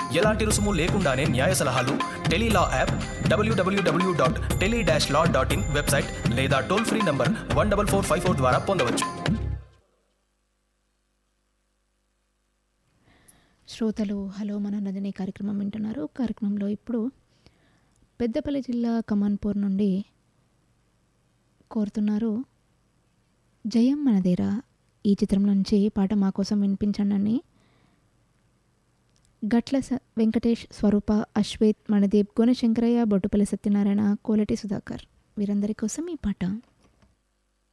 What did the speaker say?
ఎలాంటి రుసుము లేకుండానే న్యాయ సలహాలు Tele Law app WWW dot tele dash law dot in website లేదా toll free number one double four five four ద్వారా పొందవచ్చు శ్రోతలు హలో మన నదిని కార్యక్రమం వింటున్నారు కార్యక్రమంలో ఇప్పుడు పెద్దపల్లి జిల్లా కమాన్పూర్ నుండి కోరుతున్నారు జయం మనదేరా ఈ చిత్రం నుంచి పాట మా కోసం వినిపించండి అని గట్ల స- వెంకటేష్ స్వరూప అశ్వేత్ మణదీప్ గుణశంకరయ్య బొట్టుపల్లి సత్యనారాయణ కోలటి సుధాకర్ వీరందరి కోసం ఈ పాట